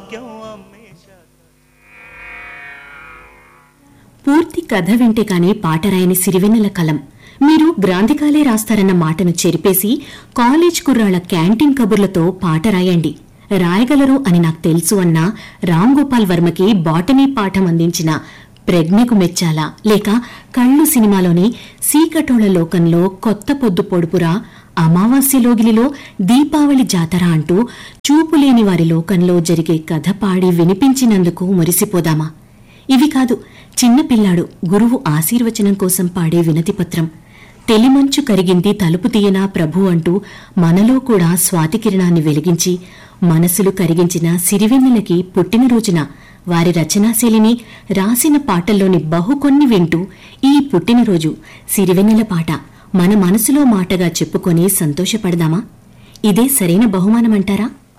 భాగ్యం అమ్మేశ పూర్తి కథ వింటే కాని పాట రాయని సిరివెన్నెల కలం మీరు గ్రాంధికాలే రాస్తారన్న మాటను చెరిపేసి కాలేజ్ కుర్రాళ్ల క్యాంటీన్ కబుర్లతో పాట రాయండి రాయగలరు అని నాకు తెలుసు అన్న రామ్ గోపాల్ వర్మకి బాటనీ పాఠం అందించిన ప్రజ్ఞకు మెచ్చాలా లేక కళ్ళు సినిమాలోని సీకటోళ్ల లోకంలో కొత్త పొద్దు పొడుపురా అమావాస్య లోగిలిలో దీపావళి జాతర అంటూ చూపులేని వారి లోకంలో జరిగే కథ పాడి వినిపించినందుకు మురిసిపోదామా ఇవి కాదు చిన్నపిల్లాడు గురువు ఆశీర్వచనం కోసం పాడే వినతి పత్రం తెలిమంచు కరిగింది తలుపు తీయనా ప్రభు అంటూ మనలో కూడా స్వాతి కిరణాన్ని వెలిగించి మనసులు కరిగించిన సిరివెన్నెలకి పుట్టినరోజున వారి రచనాశైలిని రాసిన పాటల్లోని బహుకొన్ని వింటూ ఈ పుట్టినరోజు సిరివెన్నెల పాట మన మనసులో మాటగా చెప్పుకొని సంతోషపడదామా ఇదే సరైన బహుమానమంటారా